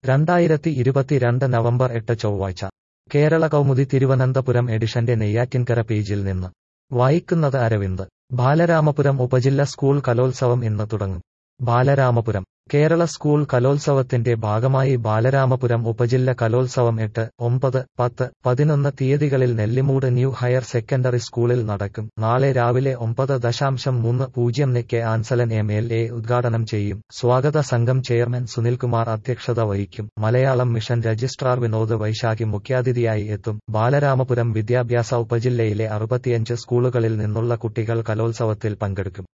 രണ്ടായിരത്തി ഇരുപത്തിരണ്ട് നവംബർ എട്ട് ചൊവ്വാഴ്ച കേരള കൗമുദി തിരുവനന്തപുരം എഡിഷന്റെ നെയ്യാറ്റിൻകര പേജിൽ നിന്ന് വായിക്കുന്നത് അരവിന്ദ് ബാലരാമപുരം ഉപജില്ല സ്കൂൾ കലോത്സവം ഇന്ന് തുടങ്ങും ബാലരാമപുരം കേരള സ്കൂൾ കലോത്സവത്തിന്റെ ഭാഗമായി ബാലരാമപുരം ഉപജില്ല കലോത്സവം എട്ട് ഒമ്പത് പത്ത് പതിനൊന്ന് തീയതികളിൽ നെല്ലിമൂട് ന്യൂ ഹയർ സെക്കൻഡറി സ്കൂളിൽ നടക്കും നാളെ രാവിലെ ഒമ്പത് ദശാംശം മൂന്ന് പൂജ്യം K Ansalan M L A ഉദ്ഘാടനം ചെയ്യും സ്വാഗത സംഘം ചെയർമാൻ സുനിൽകുമാർ അധ്യക്ഷത വഹിക്കും മലയാളം മിഷൻ രജിസ്ട്രാർ വിനോദ് വൈശാഖി മുഖ്യാതിഥിയായി എത്തും ബാലരാമപുരം വിദ്യാഭ്യാസ ഉപജില്ലയിലെ അറുപത്തിയഞ്ച് സ്കൂളുകളിൽ നിന്നുള്ള കുട്ടികൾ കലോത്സവത്തിൽ പങ്കെടുക്കും